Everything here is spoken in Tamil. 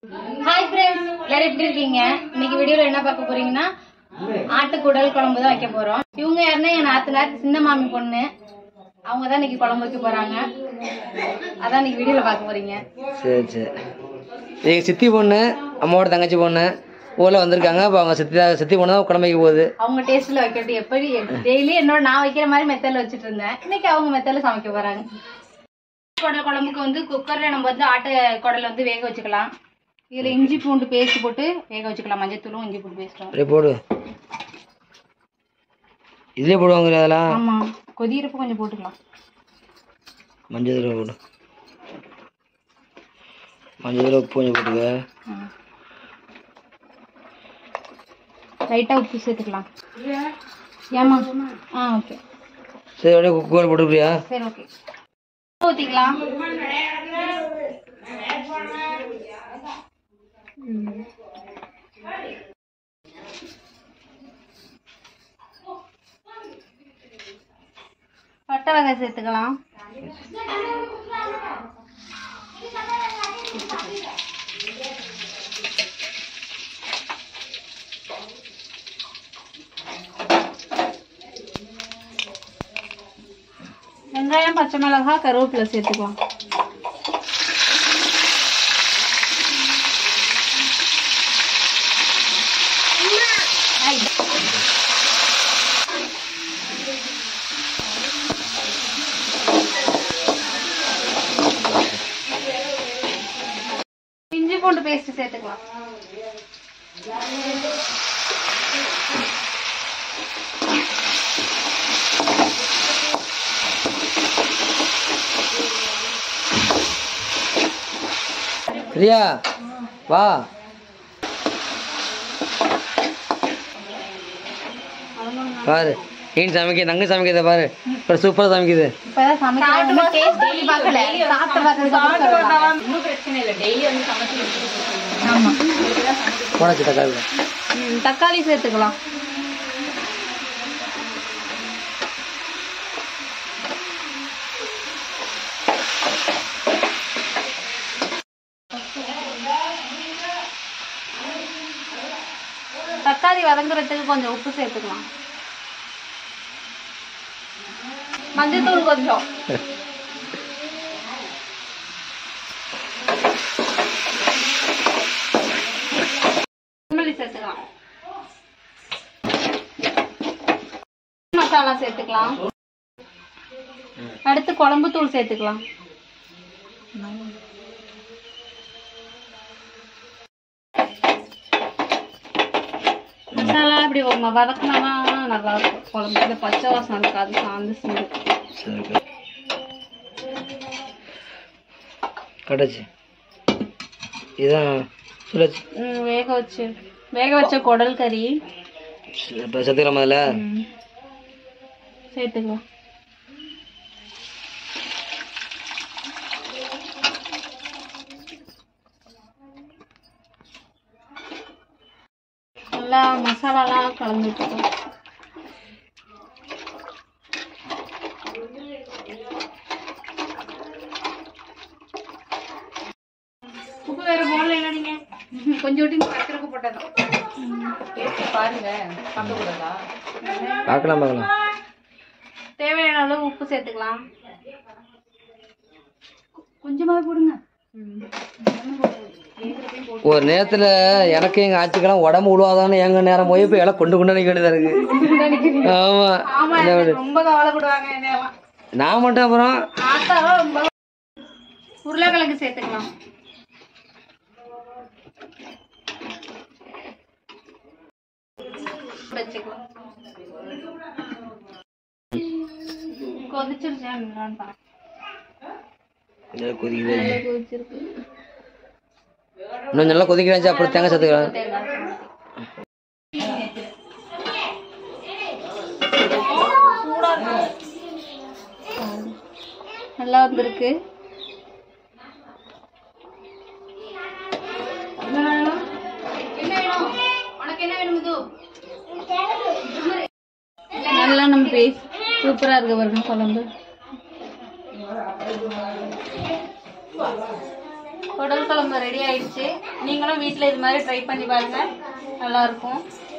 ஹாய் ஃப்ரெண்ட்ஸ் எல்லாரும் எப்படி இருக்கீங்க இன்னைக்கு வீடியோல என்ன பார்க்க போறீங்கன்னா ஆட்டுக்குடல் குழம்பு தான் வைக்க போறோம் இவங்க யாருன்னா என் நாத்தனார் சின்ன மாமி பொண்ணு அவங்க தான் இன்னைக்கு குழம்பு வைக்க போறாங்க அதான் இன்னைக்கு வீடியோல பார்க்க போறீங்க சரி சரி எங்கள் சித்தி பொண்ணு அம்மாவோட தங்கச்சி பொண்ணு ஊரில் வந்திருக்காங்க அப்போ அவங்க சித்தி சித்தி பொண்ணு தான் குழம்பு வைக்க போகுது அவங்க டேஸ்ட்ல வைக்கிறது எப்படி டெய்லி என்னோட நான் வைக்கிற மாதிரி மெத்தட்ல வச்சுட்டு இருந்தேன் இன்னைக்கு அவங்க மெத்தட்ல சமைக்க போறாங்க குடல் குழம்புக்கு வந்து குக்கர்ல நம்ம வந்து ஆட்டு குடல் வந்து வேக வச்சுக்கலாம் இதுல இஞ்சி பூண்டு பேஸ்ட் போட்டு வேக வச்சுக்கலாம் மஞ்சத்தூளும் இஞ்சி பூண்டு பேஸ்ட்டும் அப்படியே போடு இதுலேயே போடுவாங்க அதெல்லாம் ஆமா கொதிக்கிறப்ப கொஞ்சம் போட்டுக்கலாம் மஞ்சள் தூள் போடு மஞ்சள் தூள் உப்பு கொஞ்சம் போட்டுக்க லைட்டா உப்பு சேர்த்துக்கலாம் ஏமா ஆ ஓகே சரி அப்படியே குக்கர் போட்டுக்கிறியா சரி ஓகே ஊற்றிக்கலாம் பட்டை வகை சேர்த்துக்கலாம் வெங்காயம் பச்சை மிளகாய் கருவேப்பிலை சேர்த்துக்கலாம் இஞ்சி பூண்டு பேஸ்ட் சேர்த்துக்கலாம் பிரியா வா பாரு நீ சமைக்க தங்க சமைக்கிறத பாரு இப்போ சூப்பராக சமைக்குது இப்பதான் சமைக்கிறேன் டேஸ்ட் பண்ணி பார்க்கல சாப்பிட்டு பார்த்ததுக்கு இன்னும் பிரச்சனை இல்லை டெய்லி வந்து சமைச்சு ஆமா போனச்சு தக்காளி ம், தக்காளி சேர்த்துக்கலாம் தக்காளி வதங்குறதுக்கு கொஞ்சம் உப்பு சேர்த்துக்கலாம் மஞ்சத்தூள் கொஞ்சம் கொத்தமல்லி சேர்த்துக்கலாம் மசாலா சேர்த்துக்கலாம் அடுத்து குழம்பு தூள் சேர்த்துக்கலாம் மசாலா இப்படி வ- வதக்குனோம்னா நல்லா இருக்கும் குழம்பு இந்த பச்சை வாசம் இருக்காது சாந்து ஸ்மெல் சரி கடைச்சி இதுதான் சுழற்சி வேக வச்சு வேக வச்ச குடல் கறி இப்போ செத்துக்கலாம் முதல்ல ம். சேர்த்துக்கலாம் நல்லா மசாலாலாம் கலந்துட்டுருக்கோம் உப்பு வேற போடல இல்லை நீங்க கொஞ்சம் விட்டு பத்திரக்கு போட்டதான் பாருங்க சாப்பிடக்கூடாதா பார்க்கலாம் பார்க்கலாம் தேவையான அளவு உப்பு சேர்த்துக்கலாம் கொஞ்சமாவே போடுங்க ஒரு நேரத்தில் எனக்கு எங்கள் ஆட்சிக்கெல்லாம் உடம்பு விழுவாதான்னு எங்க நேரம் போய் இப்போ எல்லாம் கொண்டு கொண்டு நிற்க வேண்டியதாக இருக்கு ஆமாம் ஆமா ரொம்ப கவலைப்படுவாங்க என்னையெல்லாம் நான் மட்டும் அப்புறம் ஆத்தாலாம் ரொம்ப உருளைக்கிழங்கு சேர்த்துக்கலாம் வச்சுக்கலாம் கொதிச்சிருச்சா என்னன்னு பாருங்க. இதை கொதிக்குது நல்லா கொதிச்சிருக்கு இன்னும் நல்லா கொதிக்கிறாச்சு அப்புறம் தேங்காய் சேர்த்துக்கலாம் தேங்காய் நல்லா வந்திருக்கு என்ன வேணும்? என்ன வேணும்? உனக்கு என்ன வேணும் இது? நல்லா நம்ம பேசி சூப்பரா இருக்கு பாருங்க குழம்பு குடல் குழம்பு ரெடி ஆயிடுச்சு நீங்களும் வீட்டில் இது மாதிரி ட்ரை பண்ணி பாருங்க நல்லா இருக்கும்